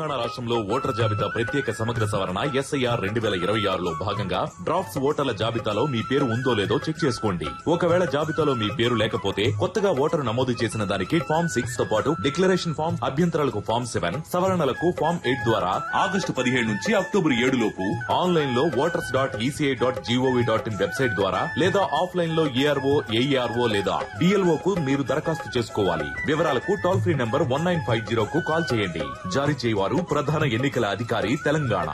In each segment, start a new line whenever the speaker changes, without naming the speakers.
తెలంగాణ రాష్ట్రంలో ఓటర్ జాబితా ప్రత్యేక సమగ్ర సవరణ ఎస్ఐఆర్ రెండు వేల ఇరవై ఆరులో భాగంగా డ్రాఫ్ట్స్ ఓటర్ల జాబితాలో మీ పేరు ఉందో లేదో చెక్ చేసుకోండి ఒకవేళ జాబితాలో మీ పేరు లేకపోతే కొత్తగా ఓటరు నమోదు చేసిన దానికి ఫామ్ సిక్స్ తో పాటు డిక్లరేషన్ ఫామ్ అభ్యంతరాలకు ఫామ్ సెవెన్ సవరణలకు ఫామ్ ఎయిట్ ద్వారా ఆగస్టు పదిహేడు నుంచి అక్టోబర్ ఏడు లోపు ఆన్లైన్ లో voters dot ECI dot GOV dot in website ద్వారా లేదా ఆఫ్లైన్ లో ఏఆర్ఓ ఏఈఆర్ఓ లేదా డిఎల్ఓ కు మీరు దరఖాస్తు చేసుకోవాలి వివరాలకు toll free number one nine five zero కు కాల్ చేయండి జారీ చేయవారు ప్రధాన ఎన్నికల అధికారి తెలంగాణ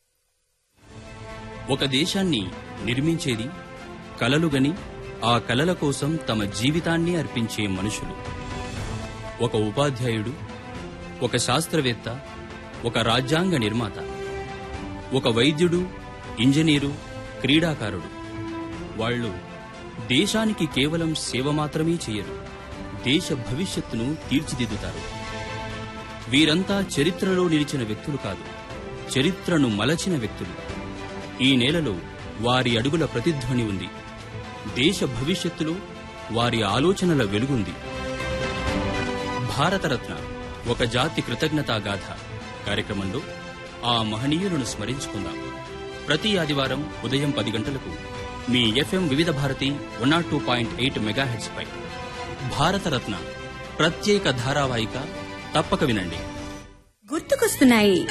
ఒక దేశాన్ని నిర్మించేది కలలుగని ఆ కలల కోసం తమ జీవితాన్ని అర్పించే మనుషులు ఒక ఉపాధ్యాయుడు ఒక శాస్త్రవేత్త ఒక రాజ్యాంగ నిర్మాత ఒక వైద్యుడు ఇంజనీరు క్రీడాకారుడు వాళ్ళు దేశానికి కేవలం సేవ మాత్రమే చేయరు దేశ భవిష్యత్తును తీర్చిదిద్దుతారు వీరంతా చరిత్రలో నిలిచిన వ్యక్తులు కాదు చరిత్రను మలచిన వ్యక్తులు ఈ నేలలో వారి అడుగుల ప్రతిధ్వని ఉంది దేశ భవిష్యత్తులో వారి ఆలోచనల వెలుగుంది భారతరత్న ఒక జాతి కృతజ్ఞతా గాథ కార్యక్రమంలో ఆ మహనీయులను స్మరించుకుందాం ప్రతి ఆదివారం ఉదయం పది గంటలకు మీ FM Vividh Bharati one nought two point eight megahertz పై భారతరత్న ప్రత్యేక ధారావాహిక తప్పక వినండి
గుర్తుకొస్తున్నాయి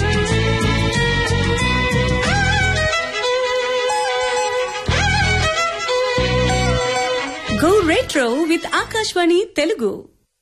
go retro with Akashvani Telugu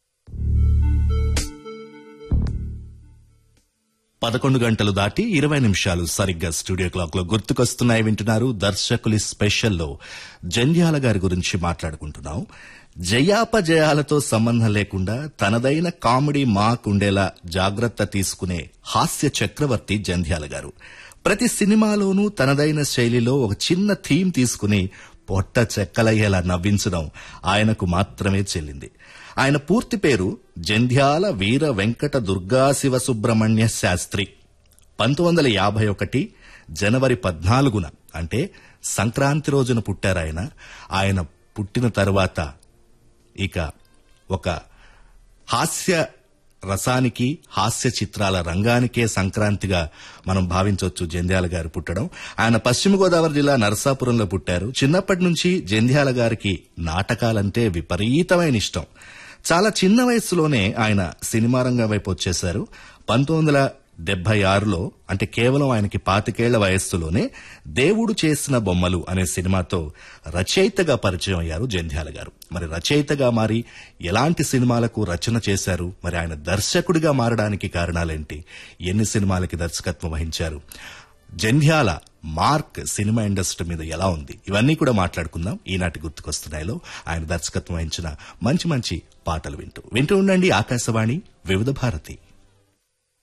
పదకొండు గంటలు దాటి ఇరవై నిమిషాలు సరిగ్గా స్టూడియో క్లాక్ లో గుర్తుకొస్తున్నాయి వింటున్నారు దర్శకులి స్పెషల్లో జంధ్యాల గారి గురించి మాట్లాడుకుంటున్నాం జయాపజయాలతో సంబంధం లేకుండా తనదైన కామెడీ మాకుండేలా జాగ్రత్త తీసుకునే హాస్య చక్రవర్తి జంధ్యాల గారు ప్రతి సినిమాలోనూ తనదైన శైలిలో ఒక చిన్న థీమ్ తీసుకుని పొట్ట చెక్కలయ్యేలా నవ్వించడం ఆయనకు మాత్రమే చెల్లింది ఆయన పూర్తి పేరు జంధ్యాల వీర వెంకట దుర్గా శివ సుబ్రహ్మణ్య శాస్త్రి పంతొమ్మిది వందల యాభై ఒకటి జనవరి పద్నాలుగున అంటే సంక్రాంతి రోజున పుట్టారాయన ఆయన పుట్టిన తరువాత ఇక ఒక హాస్య రసానికి హాస్య చిత్రాల రంగానికే సంక్రాంతిగా మనం భావించవచ్చు జంధ్యాల గారు పుట్టడం ఆయన పశ్చిమ గోదావరి జిల్లా నరసాపురంలో పుట్టారు చిన్నప్పటి నుంచి జంధ్యాల గారికి నాటకాలంటే విపరీతమైన ఇష్టం చాలా చిన్న వయసులోనే ఆయన సినిమా రంగం వైపు వచ్చేశారు పంతొమ్మిది వందల డెబ్బై ఆరులో అంటే కేవలం ఆయనకి పాతికేళ్ల వయస్సులోనే దేవుడు చేసిన బొమ్మలు అనే సినిమాతో రచయితగా పరిచయం అయ్యారు జంధ్యాల గారు మరి రచయితగా మారి ఎలాంటి సినిమాలకు రచన చేశారు మరి ఆయన దర్శకుడిగా మారడానికి కారణాలేంటి ఎన్ని సినిమాలకి దర్శకత్వం వహించారు జంధ్యాల మార్క్ సినిమా ఇండస్ట్రీ మీద ఎలా ఉంది ఇవన్నీ కూడా మాట్లాడుకుందాం ఈనాటి గుర్తుకొస్తున్నాయిలో ఆయన దర్శకత్వం వహించిన మంచి మంచి పాటలు వింటూ వింటూ ఉండండి ఆకాశవాణి వివిధ భారతి